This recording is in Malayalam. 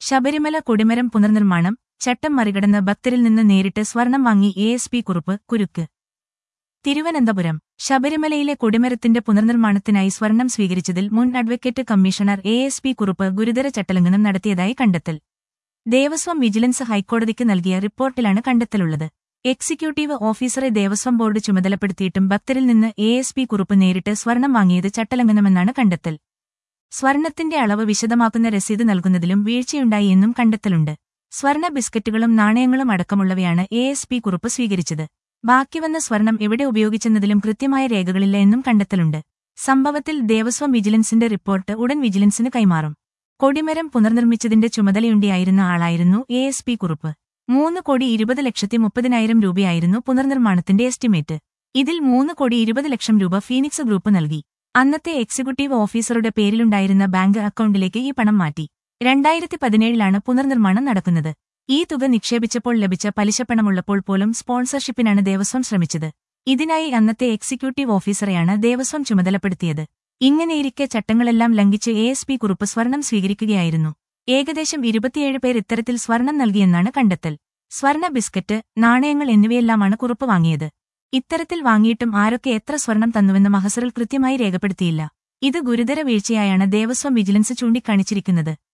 ശബരിമല കൊടിമരം പുനർനിർമ്മാണം ചട്ടം മറികടന്ന് ഭക്തരിൽ നിന്ന് നേരിട്ട് സ്വർണം വാങ്ങി എ എസ് പി കുറുപ്പ് കുരുക്ക് തിരുവനന്തപുരം ശബരിമലയിലെ കൊടിമരത്തിന്റെ പുനർനിർമ്മാണത്തിനായി സ്വർണം സ്വീകരിച്ചതിൽ മുൻ advocate commissioner A S P Kurup ഗുരുതര ചട്ടലംഘനം നടത്തിയതായി കണ്ടെത്തൽ ദേവസ്വം വിജിലൻസ് ഹൈക്കോടതിക്ക് നൽകിയ റിപ്പോർട്ടിലാണ് കണ്ടെത്തലുള്ളത് എക്സിക്യൂട്ടീവ് ഓഫീസറെ ദേവസ്വം ബോർഡ് ചുമതലപ്പെടുത്തിയിട്ടും ഭക്തരിൽ നിന്ന് എ എസ് പി കുറുപ്പ് നേരിട്ട് സ്വർണം വാങ്ങിയത് ചട്ടലംഘനമെന്നാണ് കണ്ടെത്തൽ സ്വർണത്തിന്റെ അളവ് വിശദമാക്കുന്ന രസീത് നൽകുന്നതിലും വീഴ്ചയുണ്ടായി എന്നും കണ്ടെത്തലുണ്ട് സ്വർണ ബിസ്ക്കറ്റുകളും നാണയങ്ങളും അടക്കമുള്ളവയാണ് എ എസ് പി കുറുപ്പ് സ്വീകരിച്ചത് ബാക്കി വന്ന സ്വർണം എവിടെ ഉപയോഗിച്ചെന്നതിലും കൃത്യമായ രേഖകളില്ല എന്നും കണ്ടെത്തലുണ്ട് സംഭവത്തിൽ ദേവസ്വം വിജിലൻസിന്റെ റിപ്പോർട്ട് ഉടൻ വിജിലൻസിന് കൈമാറും കൊടിമരം പുനർനിർമ്മിച്ചതിന്റെ ചുമതലയുണ്ടിയായിരുന്ന ആളായിരുന്നു എ എസ് പി കുറുപ്പ് മൂന്ന് കോടി ഇരുപത് ലക്ഷത്തി മുപ്പതിനായിരം രൂപയായിരുന്നു പുനർനിർമ്മാണത്തിന്റെ എസ്റ്റിമേറ്റ് ഇതിൽ മൂന്ന് കോടി ഇരുപത് ലക്ഷം രൂപ ഫീനിക്സ് ഗ്രൂപ്പ് നൽകി അന്നത്തെ എക്സിക്യൂട്ടീവ് ഓഫീസറുടെ പേരിലുണ്ടായിരുന്ന ബാങ്ക് അക്കൗണ്ടിലേക്ക് ഈ പണം മാറ്റി രണ്ടായിരത്തി പതിനേഴിലാണ് പുനർനിർമ്മാണം നടക്കുന്നത് ഈ തുക നിക്ഷേപിച്ചപ്പോൾ ലഭിച്ച പലിശപ്പണമുള്ളപ്പോൾ പോലും സ്പോൺസർഷിപ്പിനാണ് ദേവസ്വം ശ്രമിച്ചത് ഇതിനായി അന്നത്തെ എക്സിക്യൂട്ടീവ് ഓഫീസറെയാണ് ദേവസ്വം ചുമതലപ്പെടുത്തിയത് ഇങ്ങനെയിരിക്കെ ചട്ടങ്ങളെല്ലാം ലംഘിച്ച് എ എസ് പി കുറുപ്പ് സ്വർണം സ്വീകരിക്കുകയായിരുന്നു ഏകദേശം ഇരുപത്തിയേഴ് പേർ ഇത്തരത്തിൽ സ്വർണം നൽകിയെന്നാണ് കണ്ടെത്തൽ സ്വർണ ബിസ്ക്കറ്റ് നാണയങ്ങൾ എന്നിവയെല്ലാമാണ് കുറുപ്പ് വാങ്ങിയത് ഇത്തരത്തിൽ വാങ്ങിയിട്ടും ആരൊക്കെ എത്ര സ്വർണം തന്നുവെന്ന് മഹസറിൽ കൃത്യമായി രേഖപ്പെടുത്തിയില്ല ഇത് ഗുരുതര വീഴ്ചയായാണ് ദേവസ്വം വിജിലൻസ് ചൂണ്ടിക്കാണിച്ചിരിക്കുന്നത്